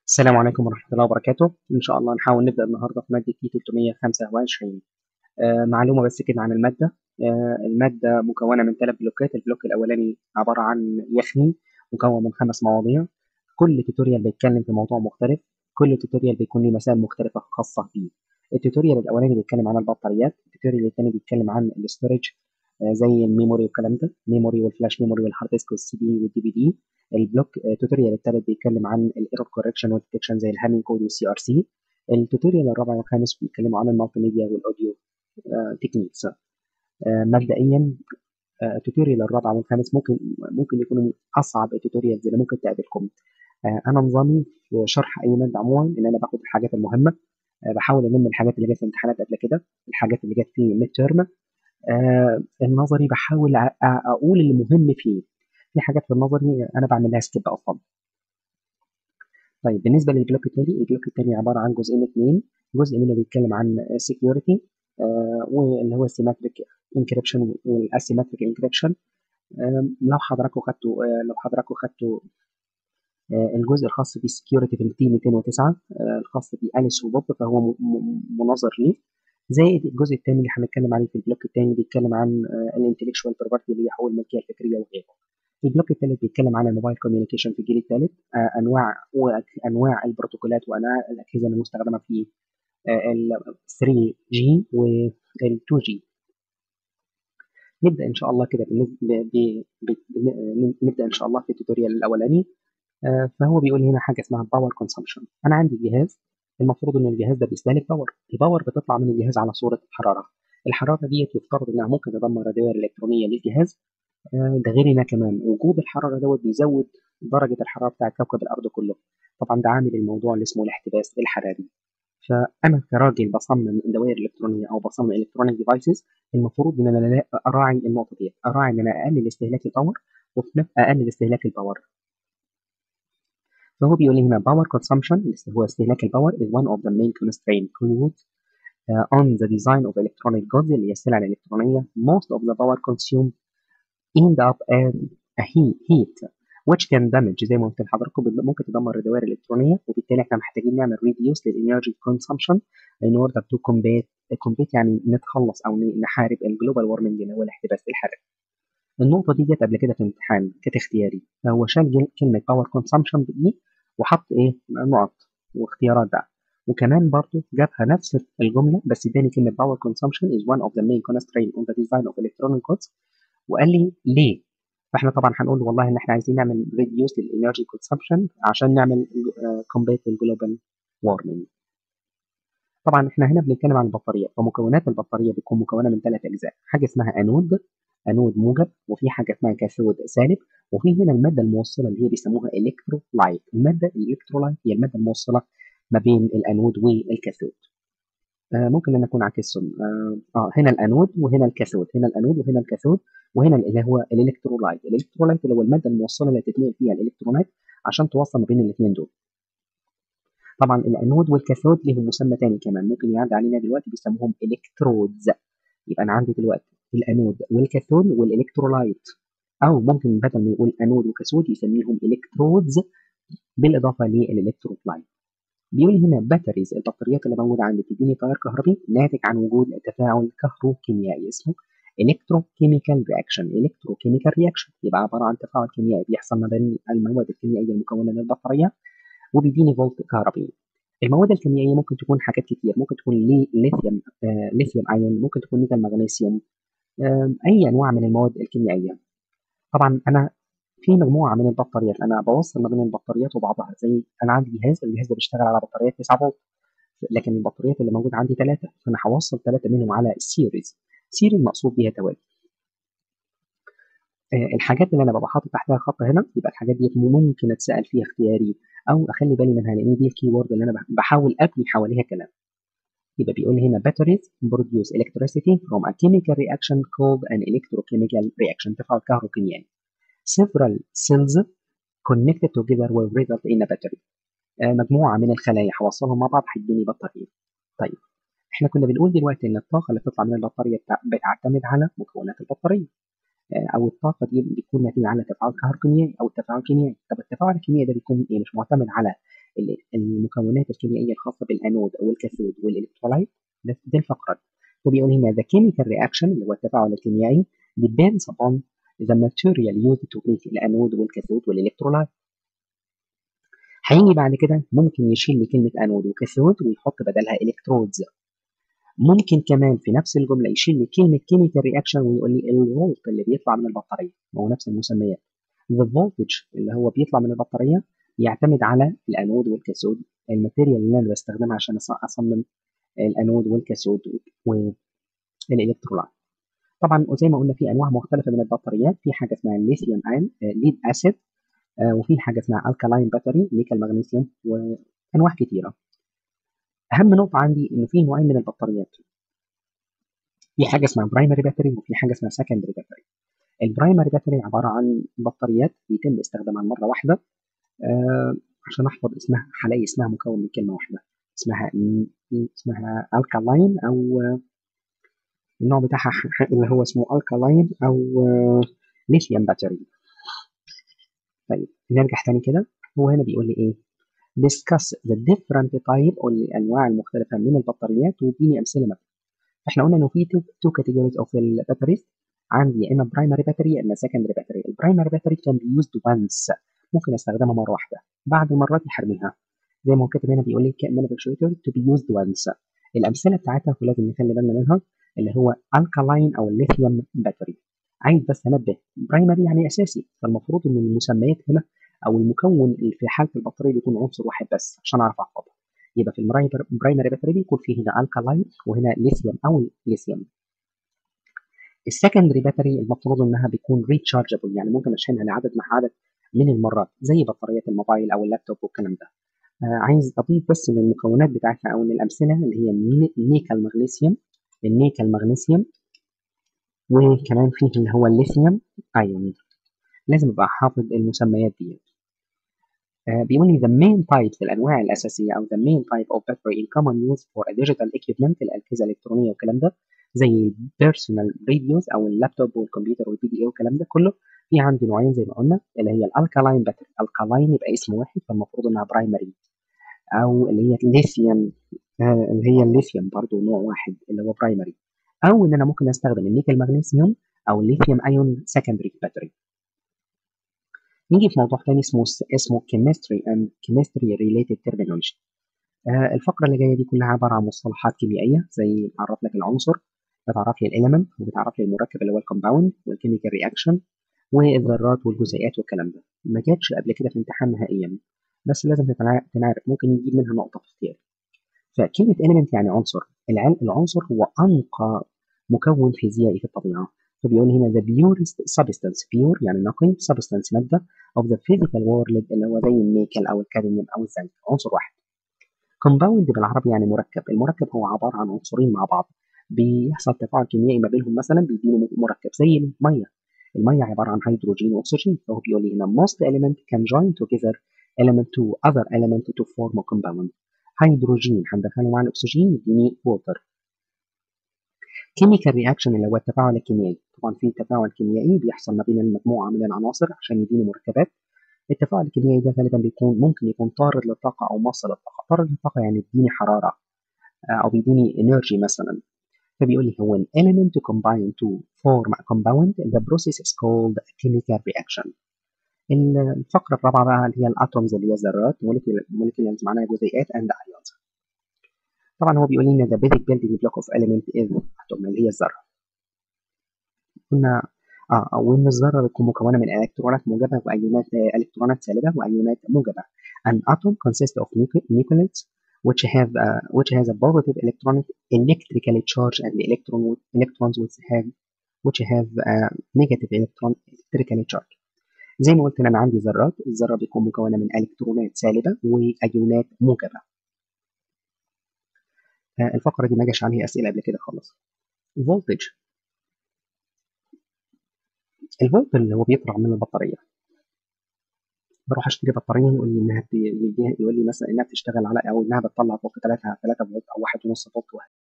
السلام عليكم ورحمة الله وبركاته إن شاء الله نحاول نبدأ النهاردة في مادة تي 325 آه معلومة بس كده عن المادة آه المادة مكونة من ثلاث بلوكات البلوك الأولاني عبارة عن يخني مكون من خمس مواضيع كل توتوريال بيتكلم في موضوع مختلف كل توتوريال بيكون له مسائل مختلفة خاصة بيه التوتوريال الأولاني بيتكلم عن البطاريات التوتوريال الثاني بيتكلم عن الاستورج آه زي الميموري والكلام ده الميموري والفلاش ميموري والهارد ديسك والسي دي والدي في دي البلوك توتوريال الثالث بيتكلم عن الايرور كوركشن والديتكشن زي الهامين كود والسي ار سي التوتوريال الرابع والخامس بيتكلموا عن المالتي ميديا والاوديو تكنيكس مبدئيا التوتوريال الرابع والخامس ممكن ممكن يكونوا اصعب التوتوريالز اللي ممكن تقابلكم انا نظامي في شرح اي ماده عموما ان انا باخد الحاجات المهمه بحاول الم الحاجات اللي جت في امتحانات قبل كده الحاجات اللي جت في ميد تيرم النظري بحاول اقول المهم فيه في حاجات في النظري انا بعمل لها سكيب اصلا طيب بالنسبه للبلوك الثاني البلوك الثاني عباره عن جزئين اثنين جزء منه بيتكلم عن سكيورتي آه واللي هو السيماتريك انكريبشن والاسيماتريك انكريبشن آه لو حضراتكم خدتوا آه لو حضراتكم خدتوا آه الجزء الخاص بالسكيورتي في التي 209 آه الخاص بأليس وبوب فهو مناظر ليه زائد الجزء الثاني اللي هنتكلم عليه في البلوك الثاني بيتكلم عن آه الانتلكشوال بروبرتي اللي هي حقوق الملكيه الفكريه وغيره البلوك الثالث بيتكلم عن الموبايل كوميونيكيشن في الجيل الثالث آه انواع وانواع البروتوكولات وانواع الاجهزه المستخدمه في ال 3 جي وال 2 جي نبدا ان شاء الله كده نبدا ان شاء الله في التوتوريال الاولاني آه فهو بيقول هنا حاجه اسمها باور كونسامشن انا عندي جهاز المفروض ان الجهاز ده بيستهلك باور الباور بتطلع من الجهاز على صوره حراره الحراره ديت يفترض انها ممكن تدمر الدوائر الالكترونيه للجهاز ده غير هنا كمان وجود الحراره دوت بيزود درجه الحراره بتاع كوكب الارض كله طبعا ده عامل الموضوع اللي اسمه الاحتباس الحراري فانا كراجل بصمم دوائر الكترونيه او بصمم الكترونيك ديفايسز المفروض ان انا اراعي النقطه دي اراعي ان انا اقلل استهلاك الباور وفي نفس اقلل استهلاك الباور فهو بيقول لي هنا باور consumption اللي هو استهلاك الباور is one of the main constraints created uh, on the design of electronic goods اللي هي السلع الالكترونيه most of the power consumed end up as a heat which can damage زي ما قلت لحضراتكم ممكن تدمر الدوائر الالكترونيه وبالتالي احنا محتاجين نعمل reduce للانرجي consumption in order to combat combat يعني نتخلص او نحارب الجلوبال وارمنج اللي هو الاحتباس الحراري. النقطه دي جت قبل كده في امتحان كانت اختياري فهو شال كلمه باور كونسامشن دي وحط ايه نقط واختيارات بقى وكمان برضو جابها نفس الجمله بس اداني كلمه باور كونسامشن is one of the main constraints on the design of electronic goods وقال لي ليه؟ فاحنا طبعا هنقول والله ان احنا عايزين نعمل ريديوس للانرجي كونسبشن عشان نعمل كومبيت للجلوبال وارمنج. طبعا احنا هنا بنتكلم عن البطاريه فمكونات البطاريه بتكون مكونه من ثلاث اجزاء حاجه اسمها انود انود موجب وفي حاجه اسمها كاثود سالب وفي هنا الماده الموصله اللي هي بيسموها الكترولايت الماده الالكترولايت هي الماده الموصله ما بين الانود والكاثود آه ممكن ان اكون عكسهم آه, اه هنا الانود وهنا الكاثود هنا الانود وهنا الكاثود وهنا اللي هو الالكترولايت الالكترولايت اللي هو الماده الموصله اللي تتنقل فيها الالكترونات عشان توصل ما بين الاثنين دول طبعا الانود والكاثود ليهم مسمى تاني كمان ممكن يعدي علينا دلوقتي بيسموهم الكترودز يبقى انا عندي دلوقتي الانود والكاثود والالكترولايت او ممكن بدل ما يقول انود وكاثود يسميهم الكترودز بالاضافه للالكترولايت بيقول هنا باتريز البطاريات اللي موجوده عندي بتديني تيار كهربي ناتج عن وجود تفاعل كهروكيميائي اسمه الكتروكيميكال رياكشن الكتروكيميكال رياكشن يبقى عباره عن تفاعل كيميائي بيحصل ما بين المواد الكيميائيه المكونه للبطاريه وبيديني فولت كهربي المواد الكيميائيه ممكن تكون حاجات كتير ممكن تكون لي ليثيوم آه ليثيوم ايون ممكن تكون نيكل مغنيسيوم آه اي انواع من المواد الكيميائيه طبعا انا في مجموعه من البطاريات انا بوصل ما بين البطاريات وبعضها زي انا عندي جهاز الجهاز ده بيشتغل على بطاريات 9 فولت لكن البطاريات اللي موجوده عندي ثلاثه فانا هوصل ثلاثه منهم على السيريز سيريز مقصود بيها توالي آه الحاجات اللي انا ببقى حاطط تحتها خط هنا يبقى الحاجات دي ممكن اتسال فيها اختياري او اخلي بالي منها لان دي الكي وورد اللي انا بحاول ابني حواليها كلام يبقى بيقول لي هنا batteries produce electricity from a chemical reaction called an electrochemical reaction تفاعل كهروكيميائي several cells connected together will result in a battery آه مجموعه من الخلايا هوصلهم مع بعض هيدوني بطاريه طيب احنا كنا بنقول دلوقتي ان الطاقه اللي بتطلع من البطاريه بتعتمد على مكونات البطاريه آه او الطاقه دي بتكون نتيجه على تفاعل كهروكيميائي او التفاعل الكيميائي طب التفاعل الكيميائي ده بيكون ايه مش معتمد على المكونات الكيميائيه الخاصه بالانود او الكاثود والالكترولايت دي الفقره فبيقول هنا the chemical reaction اللي هو التفاعل الكيميائي depends upon the material used to make الانود والكاثود والالكترولايت هيجي بعد كده ممكن يشيل لي كلمه انود وكاثود ويحط بدلها الكترودز ممكن كمان في نفس الجمله يشيل لي كلمه كيميكال رياكشن ويقول لي الفولت اللي بيطلع من البطاريه ما هو نفس المسميات the voltage اللي هو بيطلع من البطاريه يعتمد على الانود والكاثود الماتيريال اللي انا بستخدمها عشان اصمم الانود والكاثود والالكترولايت طبعا وزي ما قلنا في انواع مختلفه من البطاريات في حاجه اسمها الليثيوم ايون ليد اسيد وفي حاجه اسمها الكالاين باتري نيكل مغنيسيوم وانواع كتيره اهم نقطه عندي انه في نوعين من البطاريات في حاجه اسمها برايمري باتري وفي حاجه اسمها سكندري باتري البرايمري باتري عباره عن بطاريات يتم استخدامها مره واحده آه عشان احفظ اسمها هلاقي اسمها مكون من كلمه واحده اسمها اسمها الكالاين او النوع بتاعها اللي هو اسمه الكالاين او ليثيوم باتري طيب نرجع تاني كده هو هنا بيقول لي ايه discuss the different type او الانواع المختلفه من البطاريات واديني امثله مثلا احنا قلنا انه في two categories of الباتريز عندي يا اما برايمري باتري يا اما سكندري باتري البرايمري باتري كان بيوزد وانس ممكن استخدمها مره واحده بعد المره دي هرميها زي ما هو كاتب هنا بيقول لي manufactured to be used once الامثله بتاعتها ولازم نخلي بالنا منها اللي هو الكالاين او الليثيوم باتري عايز بس انبه برايمري يعني اساسي فالمفروض ان المسميات هنا او المكون اللي في حاله البطاريه بيكون عنصر واحد بس عشان اعرف احفظها يبقى في البرايمري باتري بيكون فيه هنا الكالاين وهنا ليثيوم او ليثيوم السكندري باتري المفروض انها بيكون ريتشارجبل يعني ممكن اشحنها لعدد مع عدد من المرات زي بطاريات الموبايل او اللابتوب والكلام ده آه عايز اضيف بس من المكونات بتاعتها او من الامثله اللي هي النيكل مغنيسيوم النيكل مغنيسيوم وكمان فيه اللي هو الليثيوم ايون لازم ابقى حافظ المسميات دي آه بيقول لي the main types الانواع الاساسيه او the main type of battery in common use for a digital equipment الاجهزه الالكترونيه والكلام ده زي البيرسونال راديوز او اللابتوب والكمبيوتر والبي دي اي والكلام ده كله في عندي نوعين زي ما قلنا اللي هي الالكالاين باتري الكالاين يبقى اسم واحد فالمفروض انها برايمري او اللي هي الليثيوم آه اللي هي الليثيوم برضو نوع واحد اللي هو برايمري او ان انا ممكن استخدم النيكل مغنيسيوم او الليثيوم ايون سكندري باتري نيجي في موضوع تاني اسمه اسمه chemistry and chemistry related terminology آه الفقرة اللي جاية دي كلها عبارة عن مصطلحات كيميائية زي بعرف لك العنصر بتعرف لي الاليمنت وبتعرف لي المركب اللي هو الكومباوند والكيميكال رياكشن والذرات والجزيئات والكلام ده ما جاتش قبل كده في امتحان نهائيا بس لازم تنعرف ممكن يجيب منها نقطة في اختيار فكلمة element يعني عنصر العنصر هو أنقى مكون فيزيائي في الطبيعة فبيقول هنا the purest substance pure يعني نقي substance مادة of the physical world اللي هو زي النيكل أو الكادميوم أو الزنك عنصر واحد compound بالعربي يعني مركب المركب هو عبارة عن عنصرين مع بعض بيحصل تفاعل كيميائي ما بينهم مثلا بيديني مركب زي المية المية عبارة عن هيدروجين وأكسجين فهو بيقول لي هنا most element can join together element to other element to form a compound هيدروجين هندخله مع الأكسجين يديني ووتر chemical reaction اللي هو التفاعل الكيميائي طبعا في تفاعل كيميائي بيحصل ما بين المجموعة من العناصر عشان يديني مركبات التفاعل الكيميائي ده غالبا بيكون ممكن يكون طارد للطاقة أو موصل للطاقة طارد للطاقة يعني بيديني حرارة أو بيديني energy مثلا فبيقول لي هو an element to combine to form a compound the process is called chemical reaction الفقرة الرابعة بقى اللي هي الاتومز اللي هي الذرات molecules معناها جزيئات and ions طبعا هو بيقول لنا the basic building block of element is atom اللي هي الذرة قلنا اه وان الذرة بتكون مكونة من الكترونات موجبة وايونات الكترونات سالبة وايونات موجبة an atom consists of nucleates which have uh, which has a positive electronic electrically charged and the electron electrons which have which have a negative electron electrically charged زي ما قلت انا عندي ذرات الذره بتكون مكونه من الكترونات سالبه وايونات موجبه uh, الفقره دي ما جاش عليها اسئله قبل كده خالص فولتج الفولت اللي هو بيطلع من البطاريه بروح اشتري بطاريه يقول لي انها يقول لي مثلا انها بتشتغل على او انها بتطلع فوق 3 3 فولت او 1.5 فولت